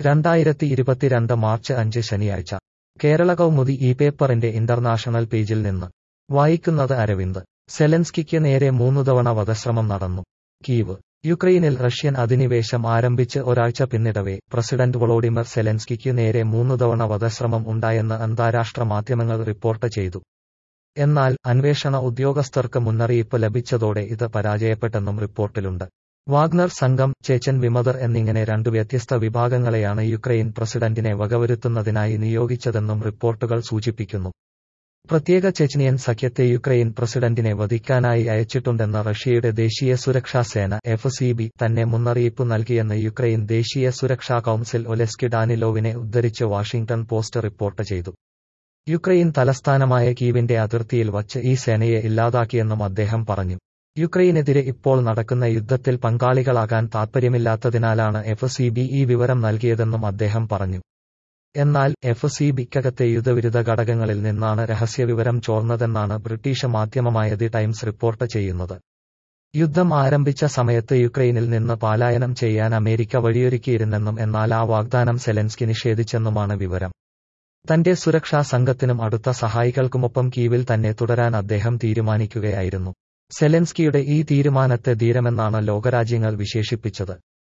രണ്ടായിരത്തി ഇരുപത്തിരണ്ട് മാർച്ച് അഞ്ച് ശനിയാഴ്ച കേരള കൗമുദി ഈ പേപ്പറിന്റെ ഇന്റർനാഷണൽ പേജിൽ നിന്ന് വായിക്കുന്നത് അരവിന്ദ് സെലൻസ്കിക്ക് നേരെ മൂന്നു തവണ വധശ്രമം നടന്നു കീവ് യുക്രൈനിൽ റഷ്യൻ അധിനിവേശം ആരംഭിച്ച് ഒരാഴ്ച പിന്നിടവേ പ്രസിഡന്റ് വൊളോഡിമർ സെലൻസ്കിക്ക് നേരെ മൂന്നു തവണ വധശ്രമം ഉണ്ടായെന്ന് അന്താരാഷ്ട്ര മാധ്യമങ്ങൾ റിപ്പോർട്ട് ചെയ്തു എന്നാൽ അന്വേഷണ ഉദ്യോഗസ്ഥർക്ക് മുന്നറിയിപ്പ് ലഭിച്ചതോടെ ഇത് പരാജയപ്പെട്ടെന്നും റിപ്പോർട്ടിലുണ്ട് വാഗ്നർ സംഘം ചേച്ചൻ വിമതർ എന്നിങ്ങനെ രണ്ടു വ്യത്യസ്ത വിഭാഗങ്ങളെയാണ് യുക്രൈൻ പ്രസിഡന്റിനെ വകവരുത്തുന്നതിനായി നിയോഗിച്ചതെന്നും റിപ്പോർട്ടുകൾ സൂചിപ്പിക്കുന്നു പ്രത്യേക ചെച്നിയൻ സഖ്യത്തെ യുക്രൈൻ പ്രസിഡന്റിനെ വധിക്കാനായി അയച്ചിട്ടുണ്ടെന്ന് റഷ്യയുടെ ദേശീയ സുരക്ഷാ സേന എഫ് സി ബി തന്നെ മുന്നറിയിപ്പ് നൽകിയെന്ന് യുക്രൈൻ ദേശീയ സുരക്ഷാ കൌൺസിൽ ഒലെസ്കി ഡാനിലോവിനെ ഉദ്ധരിച്ച് വാഷിംഗ്ടൺ പോസ്റ്റ് റിപ്പോർട്ട് ചെയ്തു യുക്രൈൻ തലസ്ഥാനമായ കീവിന്റെ അതിർത്തിയിൽ വച്ച് ഈ സേനയെ ഇല്ലാതാക്കിയെന്നും അദ്ദേഹം പറഞ്ഞു യുക്രൈനെതിരെ ഇപ്പോൾ നടക്കുന്ന യുദ്ധത്തിൽ പങ്കാളികളാകാൻ താൽപ്പര്യമില്ലാത്തതിനാലാണ് എഫ് സി ബി ഈ വിവരം നൽകിയതെന്നും അദ്ദേഹം പറഞ്ഞു എന്നാൽ എഫ് സി ബിക്കകത്തെ യുദ്ധവിരുദ്ധ ഘടകങ്ങളിൽ നിന്നാണ് രഹസ്യവിവരം ചോർന്നതെന്നാണ് ബ്രിട്ടീഷ് മാധ്യമമായ ദി ടൈംസ് റിപ്പോർട്ട് ചെയ്യുന്നത് യുദ്ധം ആരംഭിച്ച സമയത്ത് യുക്രൈനിൽ നിന്ന് പലായനം ചെയ്യാൻ അമേരിക്ക വഴിയൊരുക്കിയിരുന്നെന്നും എന്നാൽ ആ വാഗ്ദാനം സെലൻസ്കി നിഷേധിച്ചെന്നുമാണ് വിവരം തന്റെ സുരക്ഷാ സംഘത്തിനും അടുത്ത സഹായികൾക്കുമൊപ്പം കീവിൽ തന്നെ തുടരാൻ അദ്ദേഹം തീരുമാനിക്കുകയായിരുന്നു സെലൻസ്കിയുടെ ഈ തീരുമാനത്തെ ധീരമെന്നാണ് ലോകരാജ്യങ്ങൾ വിശേഷിപ്പിച്ചത്